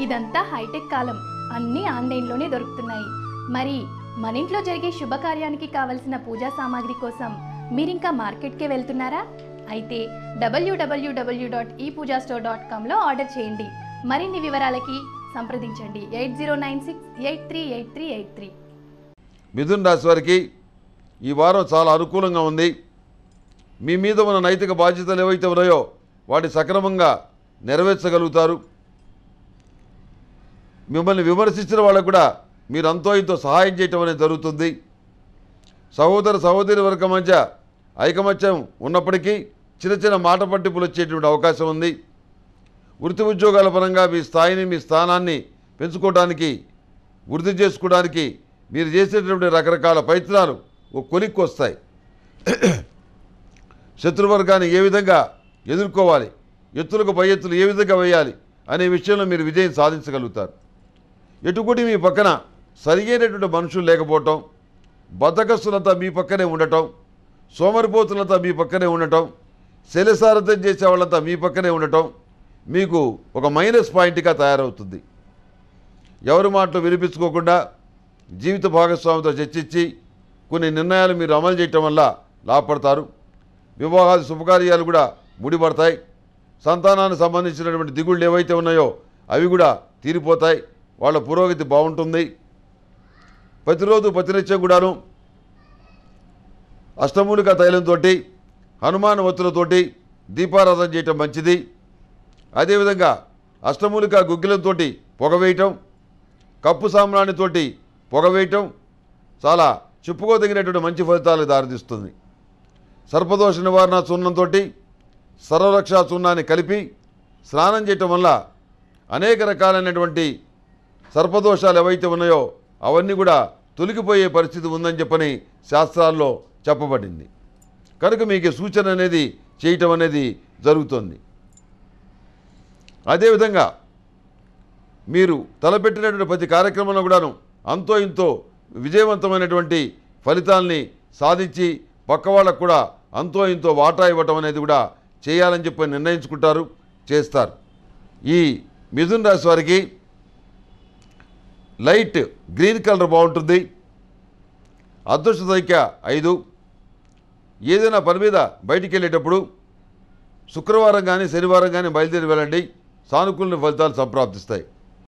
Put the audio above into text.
ఇదంతా హైటెక్ కాలం అన్నీ ఆన్లైన్లోనే దొరుకుతున్నాయి మరి మన ఇంట్లో జరిగే శుభకార్యానికి కావలసిన పూజా సామాగ్రి కోసం మీరింకా మార్కెట్కే వెళ్తున్నారా అయితే డబ్ల్యూడబ్ల్యూడబ్ల్యూ dot e Pooja store dot కామ్లో ఆర్డర్ చేయండి మరిన్ని వివరాలకి సంప్రదించండి eight zero nine six eight three eight three eight three మిథున్ రాశి వారికి ఈ వారం చాలా అనుకూలంగా ఉంది మీ మీద ఉన్న నైతిక బాధ్యతలు ఏవైతే ఉన్నాయో వాటి సక్రమంగా నెరవేర్చగలుగుతారు మిమ్మల్ని విమర్శించిన వాళ్ళకు కూడా మీరు అంతో ఇంతో సహాయం చేయటం అనేది జరుగుతుంది సహోదర సహోదరి వర్గం మధ్య ఐకమత్యం ఉన్నప్పటికీ చిన్న చిన్న మాట పట్టింపులు వచ్చేటువంటి అవకాశం ఉంది వృత్తి ఉద్యోగాల పరంగా మీ స్థాయిని మీ స్థానాన్ని పెంచుకోవడానికి వృద్ధి చేసుకోవడానికి మీరు చేసేటటువంటి రకరకాల ప్రయత్నాలు ఒక కొలిక్కి వస్తాయి శత్రువర్గాన్ని ఏ విధంగా ఎదుర్కోవాలి ఎత్తులకు పై ఎత్తులు ఏ విధంగా వేయాలి అనే విషయంలో మీరు విజయం సాధించగలుగుతారు ఎటుకుటి మీ పక్కన సరియైనటువంటి మనుషులు లేకపోవటం బద్దకస్తులంతా మీ పక్కనే ఉండటం సోమరిపోతులంతా మీ పక్కనే ఉండటం శైలసారథ్యం చేసే వాళ్ళంతా మీ పక్కనే ఉండటం మీకు ఒక మైనస్ పాయింట్గా తయారవుతుంది ఎవరి మాటలు వినిపించుకోకుండా జీవిత భాగస్వామితో చర్చించి కొన్ని నిర్ణయాలు మీరు అమలు చేయటం వల్ల లాభపడతారు వివాహాది శుభకార్యాలు కూడా ముడిపడతాయి సంతానానికి సంబంధించినటువంటి దిగుళ్ళు ఏవైతే ఉన్నాయో అవి కూడా తీరిపోతాయి వాళ్ళ పురోగతి బాగుంటుంది ప్రతిరోజు ప్రతినిత్యం కూడాను అష్టమూలిక తైలంతో హనుమాన్ ఒత్తులతోటి దీపారాధన చేయటం మంచిది అదేవిధంగా అష్టమూలిక గుగ్గిలంతో పొగవేయటం కప్పు సామ్రాణితోటి పొగవేయటం చాలా చెప్పుకోదగినటువంటి మంచి ఫలితాలకు దారితీస్తుంది సర్పదోష నివారణ చూర్ణంతో సర్వరక్ష చూర్ణాన్ని కలిపి స్నానం చేయటం వల్ల అనేక రకాలైనటువంటి సర్పదోషాలు ఏవైతే ఉన్నాయో అవన్నీ కూడా తొలగిపోయే పరిస్థితి ఉందని చెప్పని శాస్త్రాల్లో చెప్పబడింది కనుక మీకు ఈ సూచన అనేది చేయటం అనేది జరుగుతుంది అదేవిధంగా మీరు తలపెట్టినటువంటి ప్రతి కార్యక్రమంలో కూడాను అంతో ఇంతో విజయవంతమైనటువంటి ఫలితాల్ని సాధించి పక్క వాళ్ళకు కూడా అంతో ఇంతో వాటా ఇవ్వటం అనేది కూడా చేయాలని చెప్పి నిర్ణయించుకుంటారు చేస్తారు ఈ మిథున్ రాశి వారికి లైట్ గ్రీన్ కలర్ బాగుంటుంది అదృష్ట సంఖ్య ఐదు ఏదైనా పని మీద బయటికి వెళ్ళేటప్పుడు శుక్రవారం కానీ శనివారం కానీ బయలుదేరి వెళ్ళండి సానుకూల ఫలితాలు సంప్రాప్తిస్తాయి